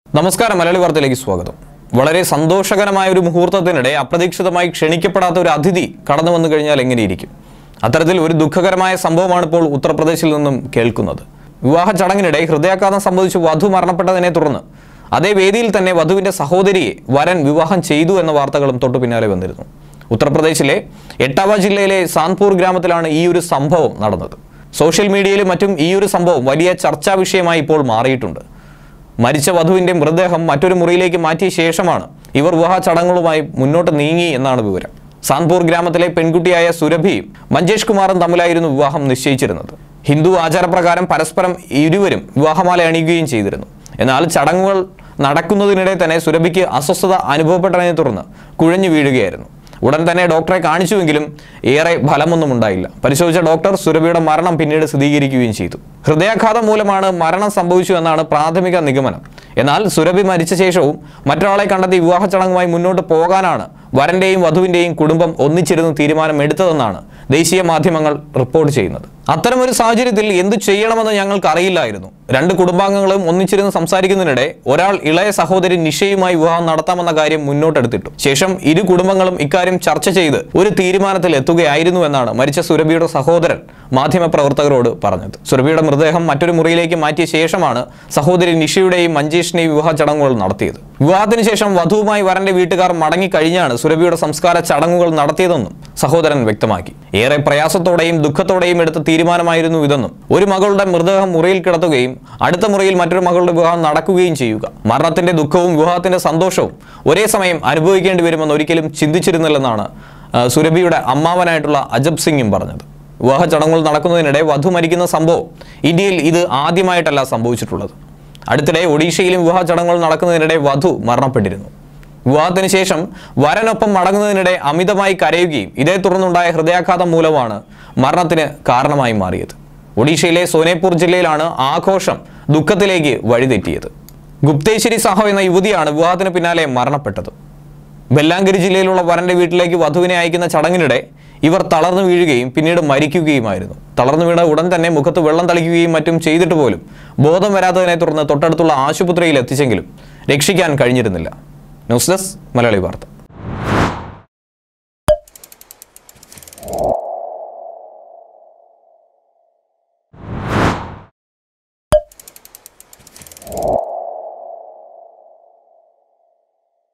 നമസ്കാരം മലയാളി വാർത്തയിലേക്ക് സ്വാഗതം വളരെ സന്തോഷകരമായ ഒരു മുഹൂർത്തത്തിനിടെ അപ്രതീക്ഷിതമായി ക്ഷണിക്കപ്പെടാത്ത ഒരു അതിഥി കടന്നു വന്നു കഴിഞ്ഞാൽ എങ്ങനെയിരിക്കും അത്തരത്തിൽ ഒരു ദുഃഖകരമായ സംഭവമാണ് ഇപ്പോൾ ഉത്തർപ്രദേശിൽ നിന്നും കേൾക്കുന്നത് വിവാഹ ചടങ്ങിനിടെ ഹൃദയാഘാതം സംബന്ധിച്ച് വധു മരണപ്പെട്ടതിനെ തുടർന്ന് അതേ വേദിയിൽ തന്നെ വധുവിന്റെ സഹോദരിയെ വരൻ വിവാഹം ചെയ്തു എന്ന വാർത്തകളും തൊട്ടു പിന്നാലെ വന്നിരുന്നു ഉത്തർപ്രദേശിലെ എട്ടാവ ജില്ലയിലെ സാൻപൂർ ഗ്രാമത്തിലാണ് ഈ ഒരു സംഭവം നടന്നത് സോഷ്യൽ മീഡിയയിലും മറ്റും ഈ ഒരു സംഭവം വലിയ ചർച്ചാ വിഷയമായി ഇപ്പോൾ മാറിയിട്ടുണ്ട് മരിച്ച വധുവിന്റെ മൃതദേഹം മറ്റൊരു മുറിയിലേക്ക് മാറ്റിയ ശേഷമാണ് ഇവർ വിവാഹ ചടങ്ങുകളുമായി മുന്നോട്ട് നീങ്ങി എന്നാണ് വിവരം സാൻപൂർ ഗ്രാമത്തിലെ പെൺകുട്ടിയായ സുരഭിയും മഞ്ചേഷ് കുമാറും തമ്മിലായിരുന്നു വിവാഹം നിശ്ചയിച്ചിരുന്നത് ഹിന്ദു ആചാരപ്രകാരം പരസ്പരം ഇരുവരും വിവാഹമാല അണിയുകയും ചെയ്തിരുന്നു എന്നാൽ ചടങ്ങുകൾ നടക്കുന്നതിനിടെ തന്നെ സുരഭിക്ക് അസ്വസ്ഥത അനുഭവപ്പെട്ടതിനെ തുടർന്ന് കുഴഞ്ഞു വീഴുകയായിരുന്നു ഉടൻ തന്നെ ഡോക്ടറെ കാണിച്ചുവെങ്കിലും ഏറെ ഫലമൊന്നും ഉണ്ടായില്ല പരിശോധിച്ച ഡോക്ടർ സുരഭിയുടെ മരണം പിന്നീട് സ്ഥിരീകരിക്കുകയും ചെയ്തു ഹൃദയാഘാതം മൂലമാണ് മരണം സംഭവിച്ചു എന്നാണ് പ്രാഥമിക നിഗമനം എന്നാൽ സുരഭി മരിച്ച ശേഷവും മറ്റൊരാളെ കണ്ടെത്തി വിവാഹ ചടങ്ങുമായി മുന്നോട്ട് പോകാനാണ് വരന്റെയും വധുവിന്റെയും കുടുംബം ഒന്നിച്ചിരുന്ന് തീരുമാനമെടുത്തതെന്നാണ് ദേശീയ മാധ്യമങ്ങൾ റിപ്പോർട്ട് ചെയ്യുന്നത് അത്തരമൊരു സാഹചര്യത്തിൽ എന്തു ചെയ്യണമെന്ന് ഞങ്ങൾക്ക് അറിയില്ലായിരുന്നു രണ്ട് കുടുംബാംഗങ്ങളും ഒന്നിച്ചിരുന്ന് സംസാരിക്കുന്നതിനിടെ ഒരാൾ ഇളയ സഹോദരി നിഷയുമായി വിവാഹം നടത്താമെന്ന കാര്യം മുന്നോട്ടെടുത്തിട്ടു ശേഷം ഇരു കുടുംബങ്ങളും ഇക്കാര്യം ചർച്ച ചെയ്ത് ഒരു തീരുമാനത്തിൽ എത്തുകയായിരുന്നു എന്നാണ് മരിച്ച സുരഭിയുടെ സഹോദരൻ മാധ്യമപ്രവർത്തകരോട് പറഞ്ഞത് സുരഭിയുടെ മൃതദേഹം മറ്റൊരു മുറിയിലേക്ക് മാറ്റിയ ശേഷമാണ് സഹോദരി നിഷയുടെയും മഞ്ജേഷിന്റെയും വിവാഹ ചടങ്ങുകൾ നടത്തിയത് വിവാഹത്തിന് ശേഷം വധുവുമായി വരന്റെ വീട്ടുകാർ മടങ്ങിക്കഴിഞ്ഞാണ് സുരഭിയുടെ സംസ്കാര ചടങ്ങുകൾ നടത്തിയതെന്നും സഹോദരൻ വ്യക്തമാക്കി ഏറെ പ്രയാസത്തോടെയും ദുഃഖത്തോടെയും എടുത്ത തീരുമാനമായിരുന്നു ഇതെന്നും ഒരു മകളുടെ മൃതദേഹം മുറിയിൽ കിടത്തുകയും അടുത്ത മുറിയിൽ മറ്റൊരു മകളുടെ വിവാഹം നടക്കുകയും ചെയ്യുക മരണത്തിന്റെ ദുഃഖവും വിവാഹത്തിന്റെ സന്തോഷവും ഒരേ സമയം അനുഭവിക്കേണ്ടി വരുമെന്ന് ഒരിക്കലും ചിന്തിച്ചിരുന്നില്ലെന്നാണ് ആ, സുരഭിയുടെ അമ്മാവനായിട്ടുള്ള അജബ് സിംഗും പറഞ്ഞത് വിവാഹ ചടങ്ങുകൾ നടക്കുന്നതിനിടെ വധു മരിക്കുന്ന സംഭവം ഇന്ത്യയിൽ ഇത് ആദ്യമായിട്ടല്ല സംഭവിച്ചിട്ടുള്ളത് അടുത്തിടെ ഒഡീഷയിലും വിവാഹ ചടങ്ങുകൾ നടക്കുന്നതിനിടെ വധു മരണപ്പെട്ടിരുന്നു വിവാഹത്തിന് ശേഷം വരനൊപ്പം മടങ്ങുന്നതിനിടെ അമിതമായി കരയുകയും ഇതേ തുടർന്നുണ്ടായ ഹൃദയാഘാതം മൂലമാണ് മരണത്തിന് കാരണമായി മാറിയത് ഒഡീഷയിലെ സോനേപൂർ ജില്ലയിലാണ് ആഘോഷം ദുഃഖത്തിലേക്ക് വഴിതെറ്റിയത് ഗുപ്തേശ്വരി സാഹോ എന്ന യുവതിയാണ് വിവാഹത്തിന് പിന്നാലെ മരണപ്പെട്ടത് ബെല്ലാങ്കരി ജില്ലയിലുള്ള വരന്റെ വീട്ടിലേക്ക് വധുവിനെ അയക്കുന്ന ചടങ്ങിനിടെ ഇവർ തളർന്നു വീഴുകയും പിന്നീട് മരിക്കുകയുമായിരുന്നു തളർന്നു വീണ ഉടൻ തന്നെ മുഖത്ത് വെള്ളം തളിക്കുകയും മറ്റും ചെയ്തിട്ട് പോലും ബോധം വരാത്തതിനെ തുടർന്ന് തൊട്ടടുത്തുള്ള ആശുപത്രിയിൽ എത്തിച്ചെങ്കിലും രക്ഷിക്കാൻ കഴിഞ്ഞിരുന്നില്ല ന്യൂസ് ഡെസ്ക് മലയാളി വാർത്ത